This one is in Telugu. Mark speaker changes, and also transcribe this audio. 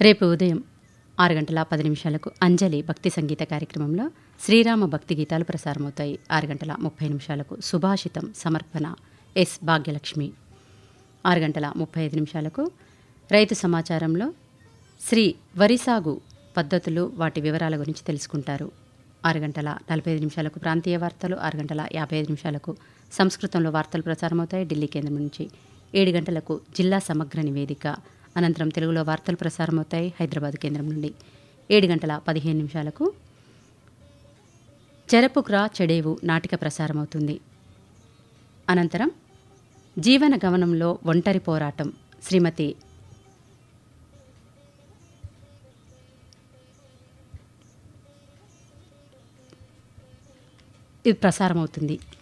Speaker 1: రేపు ఉదయం ఆరు గంటల పది నిమిషాలకు అంజలి భక్తి సంగీత కార్యక్రమంలో శ్రీరామ భక్తి గీతాలు ప్రసారమవుతాయి ఆరు గంటల ముప్పై నిమిషాలకు సుభాషితం సమర్పణ ఎస్ భాగ్యలక్ష్మి ఆరు గంటల ముప్పై ఐదు నిమిషాలకు రైతు సమాచారంలో శ్రీ వరి సాగు పద్ధతులు వాటి వివరాల గురించి తెలుసుకుంటారు ఆరు గంటల నలభై ఐదు నిమిషాలకు ప్రాంతీయ వార్తలు ఆరు గంటల యాభై ఐదు నిమిషాలకు సంస్కృతంలో వార్తలు ప్రసారమవుతాయి ఢిల్లీ కేంద్రం నుంచి ఏడు గంటలకు జిల్లా సమగ్ర నివేదిక అనంతరం తెలుగులో వార్తలు ప్రసారమవుతాయి హైదరాబాద్ కేంద్రం నుండి ఏడు గంటల పదిహేను నిమిషాలకు చెరపుక్రా చెడేవు నాటిక ప్రసారమవుతుంది అనంతరం జీవన గమనంలో ఒంటరి పోరాటం శ్రీమతి ఇది ప్రసారమవుతుంది